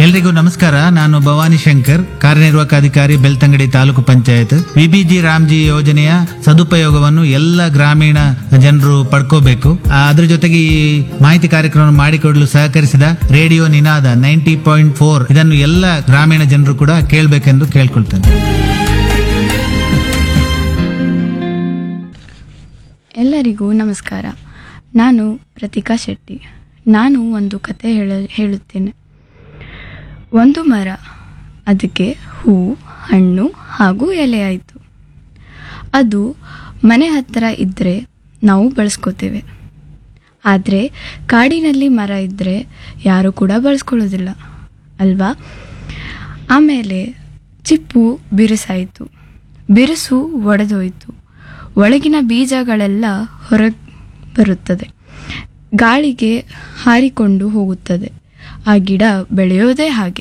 ಎಲ್ರಿಗೂ ನಮಸ್ಕಾರ ನಾನು ಭವಾನಿ ಶಂಕರ್ ಕಾರ್ಯನಿರ್ವಾಹಕ ಅಧಿಕಾರಿ ಬೆಳ್ತಂಗಡಿ ತಾಲೂಕು ಪಂಚಾಯತ್ ವಿಬಿಜಿ ರಾಮ್ಜಿ ಯೋಜನೆಯ ಸದುಪಯೋಗವನ್ನು ಎಲ್ಲ ಗ್ರಾಮೀಣ ಜನರು ಪಡ್ಕೋಬೇಕು ಆ, ಅದ್ರ ಜೊತೆಗೆ ಈ ಮಾಹಿತಿ ಕಾರ್ಯಕ್ರಮ ಮಾಡಿಕೊಡಲು ಸಹಕರಿಸಿದ radio Ninada ninety point four ಇದನ್ನು ಎಲ್ಲ ಗ್ರಾಮೀಣ ಜನರು ಕೂಡ ಕೇಳಬೇಕೆಂದು ಕೇಳ್ಕೊಳ್ತೇನೆ ಎಲ್ಲರಿಗೂ ನಮಸ್ಕಾರ ನಾನು ಪ್ರತಿಕಾ ಶೆಟ್ಟಿ ನಾನು ಒಂದು ಕತೆ ಹೇಳ ಹೇಳುತ್ತೇನೆ ಒಂದು ಮರ ಅದಕ್ಕೆ ಹೂ ಹಣ್ಣು ಹಾಗೂ ಎಲೆ ಆಯಿತು ಅದು ಮನೆ ಹತ್ತಿರ ಇದ್ದರೆ ನಾವು ಬಳಸ್ಕೋತೇವೆ ಆದರೆ ಕಾಡಿನಲ್ಲಿ ಮರ ಇದ್ದರೆ ಯಾರು ಕೂಡ ಬಳಸ್ಕೊಳ್ಳೋದಿಲ್ಲ ಅಲ್ವಾ ಆಮೇಲೆ ಚಿಪ್ಪು ಬಿರುಸಾಯಿತು ಬಿರುಸು ಒಡೆದೋಯಿತು ಒಳಗಿನ ಬೀಜಗಳೆಲ್ಲ ಹೊರಗೆ ಬರುತ್ತದೆ ಗಾಳಿಗೆ ಹಾರಿಕೊಂಡು ಹೋಗುತ್ತದೆ ಆ ಗಿಡ ಬೆಳೆಯೋದೇ ಹಾಗೆ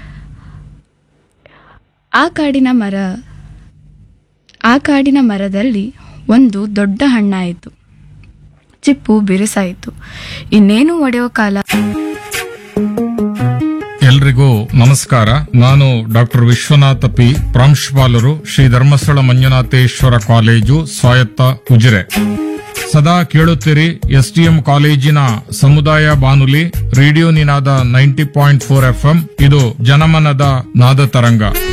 ಆ ಕಾಡಿನ ಮರ ಆ ಕಾಡಿನ ಮರದಲ್ಲಿ ಒಂದು ದೊಡ್ಡ ಹಣ್ಣಾಯಿತು ಚಿಪ್ಪು ಬಿರುಸಾಯಿತು ಇನ್ನೇನು ಒಡೆಯೋ ಕಾಲ ಎಲ್ರಿಗೂ ನಮಸ್ಕಾರ ನಾನು ಡಾಕ್ಟರ್ ವಿಶ್ವನಾಥ ಪಿ ಪ್ರಾಂಶುಪಾಲರು ಶ್ರೀ ಧರ್ಮಸ್ಥಳ ಮಂಜುನಾಥೇಶ್ವರ ಕಾಲೇಜು ಸ್ವಾಯತ್ತ ಉಜಿರೆ ಸದಾ ಕೇಳುತ್ತೀರಿ ಎಸ್ಟಿಎಂ ಕಾಲೇಜಿನ ಸಮುದಾಯ ಬಾನುಲಿ radio Ninada ninety point four FM ಇದು ಜನಮನದ ನಾದ ತರಂಗ